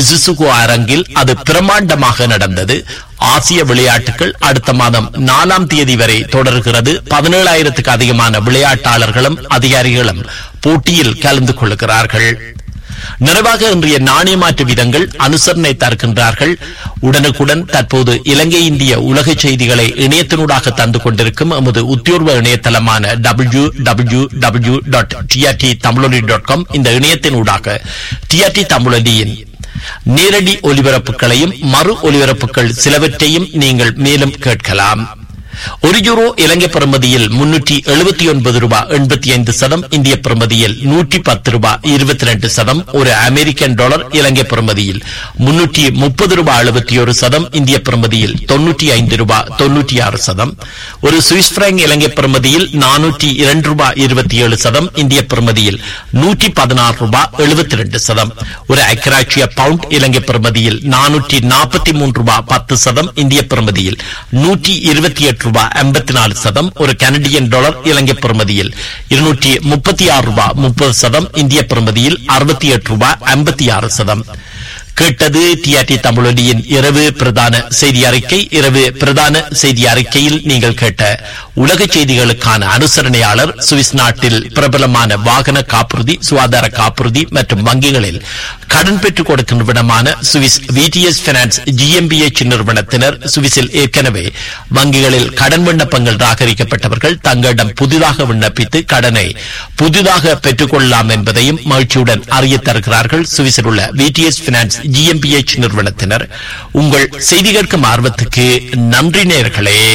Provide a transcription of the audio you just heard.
இசுசுகு அரங்கில் அது பிரமாண்டமாக நடந்தது ஆசிய விளையாட்டுகள் அடுத்த மாதம் நாலாம் தேதி வரை தொடர்கிறது பதினேழாயிரத்துக்கு அதிகமான விளையாட்டாளர்களும் அதிகாரிகளும் போட்டியில் கலந்து கொள்கிறார்கள் நிறைவாக இன்றைய நாணய மாற்று விதங்கள் அனுசரணை தருகின்றார்கள் உடனுக்குடன் தற்போது இலங்கை இந்திய உலக செய்திகளை இணையத்தினூடாக தந்து கொண்டிருக்கும் எமது உத்தியோர்வ இணையதளமான W W W dot TRT Tamiloli dot com இந்த இணையத்தினூடாக டிஆர்டி தமிழொலியின் நேரடி ஒலிபரப்புகளையும் மறு ஒலிபரப்புகள் சிலவற்றையும் நீங்கள் மேலும் கேட்கலாம் ஒரு யூரோ இலங்கை பிரமதியில் முன்னூற்றி எழுபத்தி ஒன்பது ரூபாய் எண்பத்தி ஐந்து சதம் இந்திய பிரமதியில் நூற்றி பத்து ரூபாய் இருபத்தி ரெண்டு சதம் ஒரு அமெரிக்கன் டாலர் இலங்கை பிரமதியில் முன்னூற்றி முப்பது ரூபாய் எழுபத்தி ஒரு சதம் இந்திய பிரமதியில் தொன்னூற்றி ஐந்து ரூபாய் தொன்னூற்றி ஆறு சதம் ஒரு சுவிஸ் பிராங்க் இலங்கை பிரமதியில் நானூற்றி இரண்டு ரூபாய் இருபத்தி ஏழு சதம் இந்திய பிரமதியில் நூற்றி பதினாறு ரூபாய் எழுபத்தி ரெண்டு சதம் ஒரு ஐக்கராட்சிய பவுண்ட் இலங்கை பிரமதியில் நானூற்றி நாற்பத்தி மூன்று ரூபாய் பத்து சதம் இந்திய பிரமதியில் நூற்றி இருபத்தி எட்டு ரூபாய் ஐம்பத்தி நாலு சதம் ஒரு கனடியன் டாலர் இலங்கை பிரமதியில் இருநூற்றி முப்பத்தி ஆறு ரூபாய் முப்பது சதம் இந்திய பிரமதியில் அறுபத்தி எட்டு ரூபாய் ஐம்பத்தி ஆறு சதம் கேட்டது டிஆர்டி தமிழொலியின் இரவு பிரதான செய்தி அறிக்கை இரவு பிரதான செய்தி அறிக்கையில் நீங்கள் கேட்ட உலக செய்திகளுக்கான அனுசரணையாளர் சுவிஸ் நாட்டில் பிரபலமான வாகன காப்புறுதி சுகாதார காப்புறுதி மற்றும் வங்கிகளில் கடன் பெற்றுக் கொடுக்கும் விடமான சுவிஸ் விடிஎஸ் பினான்ஸ் ஜிஎம்பிஎச் நிறுவனத்தினர் சுவிஸில் ஏற்கனவே வங்கிகளில் கடன் விண்ணப்பங்கள் ராகரிக்கப்பட்டவர்கள் தங்களிடம் புதிதாக விண்ணப்பித்து கடனை புதிதாக பெற்றுக் கொள்ளலாம் என்பதையும் மகிழ்ச்சியுடன் அறிய தருகிறார்கள் சுவிஸில் உள்ள விடிஎஸ் பினான்ஸ் ஜிஎம்பிஎச் நிறுவனத்தினர் உங்கள் செய்தி கேட்கும் ஆர்வத்துக்கு நன்றி நேர்களே